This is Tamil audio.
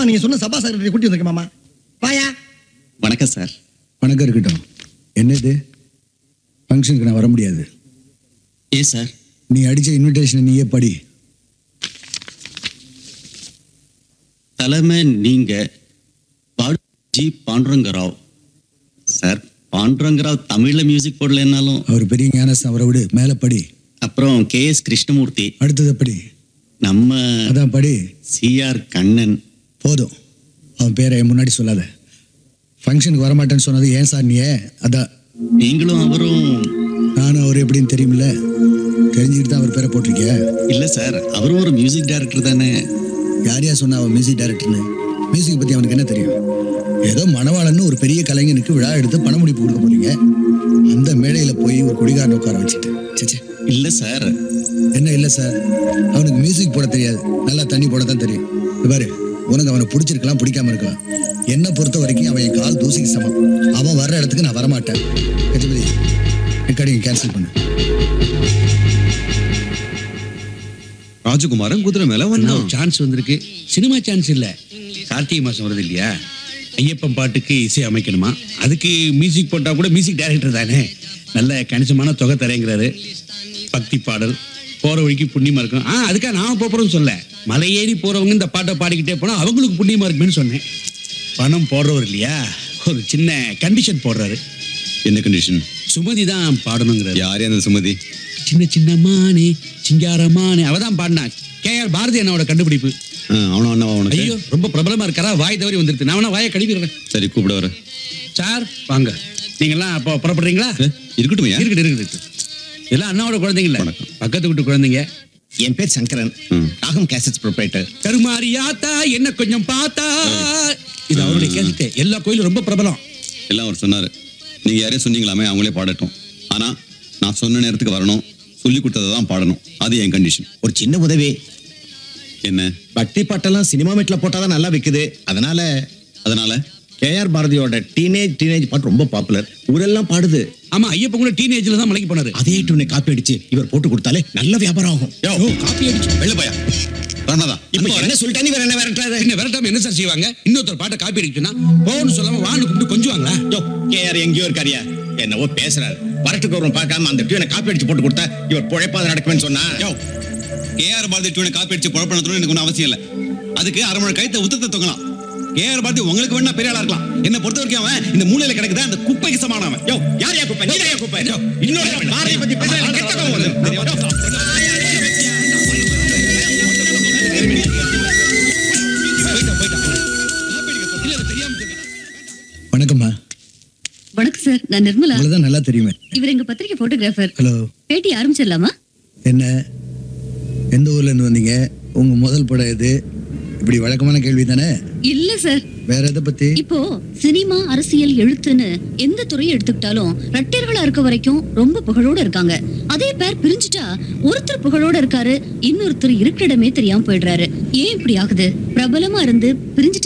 மாமா நீங்க சொன்ன சபா செக்ரட்டரி கூட்டி வந்திருக்கேன் மாமா வாயா வணக்கம் சார் வணக்கம் இருக்கட்டும் என்னது ஃபங்க்ஷனுக்கு நான் வர முடியாது ஏ சார் நீ அடிச்ச இன்விடேஷனை நீயே படி தலைமை நீங்க பாடு ஜி பாண்டுரங்கராவ் சார் பாண்டுரங்கராவ் தமிழ்ல மியூசிக் போடலைன்னாலும் அவர் பெரிய ஞானஸ்தான் அவரை விடு மேலே படி அப்புறம் கே எஸ் கிருஷ்ணமூர்த்தி அடுத்ததை படி நம்ம அதான் படி சிஆர் கண்ணன் போதும் அவன் பேரை என் முன்னாடி சொல்லாத ஃபங்க்ஷனுக்கு வரமாட்டேன்னு சொன்னது ஏன் சார் நீ அதான் நீங்களும் அவரும் நானும் அவர் எப்படின்னு தெரியுமில்ல தெரிஞ்சுக்கிட்டு தான் அவர் பேரை போட்டிருக்கிய இல்ல சார் அவரும் ஒரு மியூசிக் டைரக்டர் தானே யார் யார் சொன்னா அவன் மியூசிக் டைரக்டர்னு மியூசிக் பற்றி அவனுக்கு என்ன தெரியும் ஏதோ மணவாளன்னு ஒரு பெரிய கலைஞனுக்கு விழா எடுத்து பண முடிப்பு கொடுக்க போறீங்க அந்த மேடையில் போய் ஒரு குடிகாரனை உட்கார வச்சுட்டு சேச்சே இல்ல சார் என்ன இல்லை சார் அவனுக்கு மியூசிக் போட தெரியாது நல்லா தண்ணி போட தான் தெரியும் இது பாரு உனக்கு அவனை பிடிச்சிருக்கலாம் பிடிக்காம இருக்கலாம் என்னை பொறுத்த வரைக்கும் அவன் என் கால் தூசிக்கு சமம் அவன் வர்ற இடத்துக்கு நான் வரமாட்டேன் கஜபதி ரெக்கார்டிங் கேன்சல் பண்ணு ராஜகுமாரன் குதிரை மேல அண்ணா, வந்தான் ஒரு சான்ஸ் வந்திருக்கு சினிமா சான்ஸ் இல்ல கார்த்திகை மாசம் வருது இல்லையா ஐயப்பன் பாட்டுக்கு இசை அமைக்கணுமா அதுக்கு மியூசிக் போட்டா கூட மியூசிக் டைரக்டர் தானே நல்ல கணிசமான தொகை தரேங்கிறாரு பக்தி பாடல் போற வழிக்கு புண்ணியமா இருக்கும் ஆ அதுக்காக நான் போறோம்னு சொல்ல மலை ஏறி போறவங்க இந்த பாட்டை பாடிக்கிட்டே போனா அவங்களுக்கு புண்ணியமா இருக்குன்னு சொன்னேன் பணம் போடுறவர் இல்லையா ஒரு சின்ன கண்டிஷன் போடுறாரு என்ன கண்டிஷன் சுமதி தான் பாடணுங்கிறாரு யாரே அந்த சுமதி சின்ன சின்ன மானே சிங்காரமானே அவ தான் பாடினா கே ஆர் பாரதி என்னோட கண்டுபிடிப்பு ஆ, அவனா அண்ணாவா உனக்கு ஐயோ ரொம்ப பிரபலமா இருக்காரா வாய் தவறி வந்துருது நான் வேணா வாயை கழுவிடுறேன் சரி கூப்பிட வர சார் வாங்க நீங்கெல்லாம் அப்போ புறப்படுறீங்களா இருக்கட்டும் இருக்குது இருக்குது எல்லாம் அண்ணாவோட குழந்தைங்கள வணக்கம். பக்கத்து வீட்டு குழந்தைங்க என் பேர் சங்கரன் ம். ராகம் கேசட்ஸ் ப்ரொப்ரைட்டர் கருமாரியாத்தா என்ன கொஞ்சம் பார்த்தா இது அவருடைய கேட்டுட்டு எல்லா கோயிலும் ரொம்ப பிரபலம் எல்லாம் அவர் சொன்னாரு நீங்க யாரையும் சொன்னீங்களாமே அவங்களே பாடட்டும் ஆனா நான் சொன்ன நேரத்துக்கு வரணும் சொல்லி கொடுத்ததை தான் பாடணும் அது என் கண்டிஷன் ஒரு சின்ன உதவி என்ன பக்தி பாட்டெல்லாம் சினிமா மீட்ல போட்டாதான் நல்லா விக்குது அதனால அதனால கேஆர் பாரதியோட டீனேஜ் டீனேஜ் பாட்டு ரொம்ப பாப்புலர் ஊரெல்லாம் பாடுது ஆமா ஐயப்பன் கூட டீனேஜ்ல தான் மலைக்கு போனாரு அதே டூனை காப்பி அடிச்சு இவர் போட்டு கொடுத்தாலே நல்ல வியாபாரம் ஆகும் ஓ, காப்பி அடிச்சு வெளில போயா வேணாதான் இப்ப என்ன சொல்லிட்டா நீ வேற என்ன வேற என்ன விரட்டாம என்ன சார் செய்வாங்க இன்னொருத்தர் பாட்டை காப்பி அடிச்சுன்னா போன்னு சொல்லாம வான்னு கூப்பிட்டு கொஞ்சுவாங்களா கேஆர் எங்கேயோ இருக்காரியா என்னவோ பேசுறாரு வரட்டுக்கு வரும் பார்க்காம அந்த டியூனை காப்பி அடிச்சு போட்டு கொடுத்தா இவர் பொழைப்பாத நடக்குமென்னு சொன்னா கேஆர் பாரதி டூனை காப்பி அடிச்சு குழப்பணத்தணும் எனக்கு ஒன்றும் அவசியம் இல்லை அதுக்கு அரை மணி கைத்த உத்தத்தை தொங்கலாம் கேஆர் பாரதி உங்களுக்கு வேணா பெரிய ஆளா இருக்கலாம் என்ன பொறுத்த வரைக்கும் அவன் இந்த மூலையில கிடக்குதா அந்த குப்பைக்கு சமானவன் யோ யார் யா குப்பை நீ யா குப்பை யோ, இன்னொரு பாரதியை பத்தி பேசுறா எனக்கு கெட்ட கோவம் வருது. யோ, வணக்கம்மா வணக்கம் சார் நான் நிர்மலா உங்களை தான் நல்லா தெரியுமே இவர் எங்க பத்திரிக்கை போட்டோகிராஃபர் ஹலோ பேட்டி ஆரம்பிச்சிடலாமா என்ன எந்த ஊர்ல இருந்து வந்தீங்க உங்க முதல் படம் எது இப்படி வழக்கமான கேள்வி தானே இல்ல சார் வேற எதை பத்தி இப்போ சினிமா அரசியல் எழுத்துன்னு எந்த துறையை எடுத்துக்கிட்டாலும் ரட்டியர்களா இருக்க வரைக்கும் ரொம்ப புகழோட இருக்காங்க அதே பேர் பிரிஞ்சுட்டா ஒருத்தர் புகழோட இருக்காரு இன்னொருத்தர் இருக்கிற இடமே தெரியாம போயிடுறாரு ஏன் இப்படி ஆகுது பிரபலமா இருந்து பிரிஞ்சுட்டா